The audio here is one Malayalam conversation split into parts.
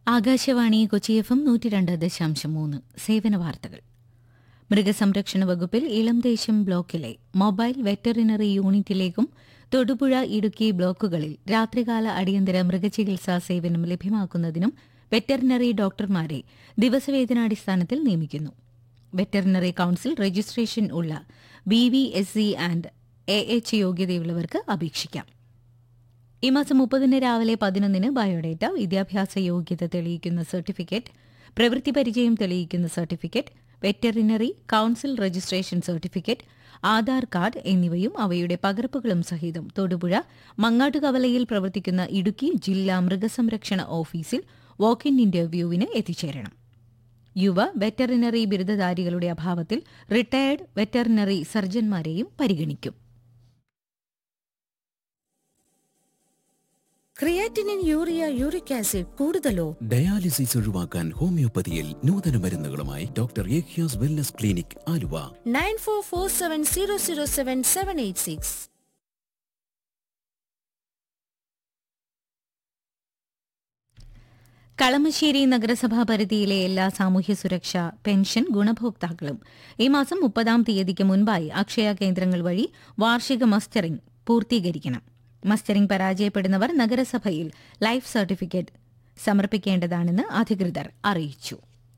ആകാശവാണി കൊച്ചി എഫ് എം നൂറ്റി രണ്ട് ദശാംശം മൂന്ന് സേവന വാർത്തകൾ മൃഗസംരക്ഷണ വകുപ്പിൽ ഇളംദേശം ബ്ലോക്കിലെ മൊബൈൽ വെറ്ററിനറി യൂണിറ്റിലേക്കും തൊടുപുഴ ഇടുക്കി ബ്ലോക്കുകളിൽ രാത്രികാല അടിയന്തര മൃഗചികിത്സാ സേവനം ലഭ്യമാക്കുന്നതിനും വെറ്ററിനറി ഡോക്ടർമാരെ ദിവസവേതനാടിസ്ഥാനത്തിൽ നിയമിക്കുന്നു വെറ്ററിനറി കൌൺസിൽ രജിസ്ട്രേഷൻ ഉള്ള B V S C and A H യോഗ്യതയുള്ളവർക്ക് അപേക്ഷിക്കാം ഈ മാസം മുപ്പതിന് രാവിലെ പതിനൊന്നിന് ബയോഡേറ്റ വിദ്യാഭ്യാസ യോഗ്യത തെളിയിക്കുന്ന സർട്ടിഫിക്കറ്റ് പ്രവൃത്തി പരിചയം തെളിയിക്കുന്ന certificate veterinary council registration certificate Aadhaar card എന്നിവയും അവയുടെ പകർപ്പുകളും സഹിതം തൊടുപുഴ മങ്ങാട്ടുകവലയിൽ പ്രവർത്തിക്കുന്ന ഇടുക്കി ജില്ലാ മൃഗസംരക്ഷണ ഓഫീസിൽ വാക്ക് ഇൻ ഇന്റർവ്യൂവിന് എത്തിച്ചേരണം യുവ വെറ്ററിനറി ബിരുദധാരികളുടെ അഭാവത്തിൽ റിട്ടയർഡ് വെറ്ററിനറി സർജൻമാരെയും പരിഗണിക്കും ക്രിയാറ്റിനിൻ യൂറിയ യൂറിക് ആസിഡ് കൂടുതലോ ഡയാലിസിസ് ഒഴിവാക്കാൻ ഹോമിയോപ്പതിയിൽ നൂതന മരുന്നുകളുമായി ഡോക്ടർ യേഖ്യാസ് wellness clinic Aluva nine four four seven zero zero seven seven eight six Kalamassery നഗരസഭാ പരിധിയിലെ എല്ലാ സാമൂഹ്യ സുരക്ഷാ പെൻഷൻ ഗുണഭോക്താക്കളും ഈ മാസം മുപ്പതാം തീയതിക്ക് മുൻപായി അക്ഷയ കേന്ദ്രങ്ങൾ വഴി വാർഷിക മസ്റ്ററിംഗ് പൂർത്തീകരിക്കണം മസ്റ്ററിംഗ് പരാജയപ്പെടുന്നവർ നഗരസഭയിൽ ലൈഫ് സർട്ടിഫിക്കറ്റ് സമർപ്പിക്കേണ്ടതാണെന്ന് അധികൃതർ അറിയിച്ചു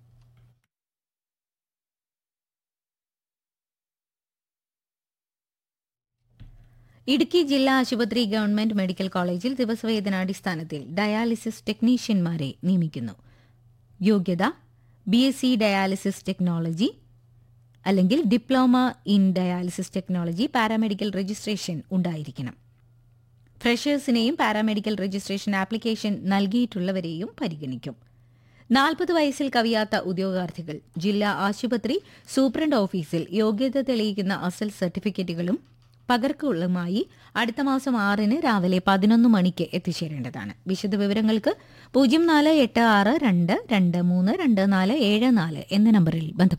ഇടുക്കി ജില്ലാ ആശുപത്രി ഗവൺമെന്റ് മെഡിക്കൽ കോളേജിൽ ദിവസവേതനാടിസ്ഥാനത്തിൽ ഡയാലിസിസ് ടെക്നീഷ്യന്മാരെ നിയമിക്കുന്നു യോഗ്യത B S C dialysis technology അല്ലെങ്കിൽ diploma in dialysis technology paramedical registration ഉണ്ടായിരിക്കണം ഫ്രഷേഴ്സിനെയും പാരാമെഡിക്കൽ രജിസ്ട്രേഷൻ ആപ്ലിക്കേഷൻ നൽകിയിട്ടുള്ളവരെയും പരിഗണിക്കും നാൽപ്പത് വയസ്സിൽ കവിയാത്ത ഉദ്യോഗാർത്ഥികൾ ജില്ലാ ആശുപത്രി സൂപ്രണ്ട് ഓഫീസിൽ യോഗ്യത തെളിയിക്കുന്ന അസൽ സർട്ടിഫിക്കറ്റുകളും പകർക്കുകളുമായി അടുത്ത മാസം ആറിന് രാവിലെ പതിനൊന്ന് മണിക്ക് എത്തിച്ചേരേണ്ടതാണ് വിശദവിവരങ്ങൾക്ക് പൂജ്യം നാല് എട്ട് ആറ് രണ്ട് രണ്ട് മൂന്ന് രണ്ട് നാല് ഏഴ് നാല് എന്ന നമ്പറിൽ ബന്ധപ്പെടും